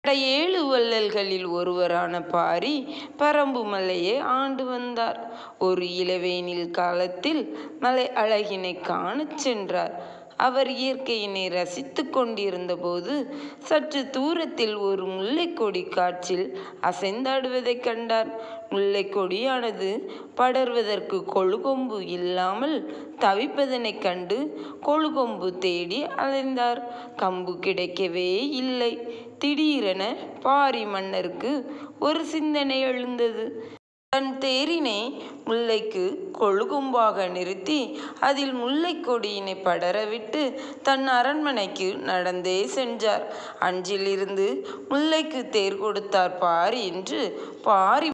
ஏழு வள்ளல்களில் ஒருவரான பாரி பரம்பு மலையை ஆண்டு வந்தார். ஒரு இளவேனில் காலத்தில் மலை அழகினைக் காணச் சென்றார். அவர் இயற்கையினை ரசித்துக் கொண்டிருந்தபோது சற்றுத் தூரத்தில் ஒரு முல்லைக் கொடி காற்றில் அசைந்தாடுவதைக் கண்டார். முல்லைக் கொடியானது படர்வதற்குக் கொழுகொம்பு இல்லாமல் தவிப்பதனைக் கண்டு கொழுகொம்பு தேடி அலைந்தார். கம்பு கிடைக்கவே இல்லை. திடீரென பாரி மன்னருக்கு ஒரு சிந்தனை எழுந்தது. தன் தேரினை முல்லைக்குக் கொழுகொம்பாக நிறுத்தி அதில் முல்லைக் கொடியினைப் படரவிட்டு தன் அரண்மனைக்கு நடந்தே சென்றார். அன்றிலிருந்து முல்லைக்குத் தேர் கொடுத்தார் பாரி என்று பாரி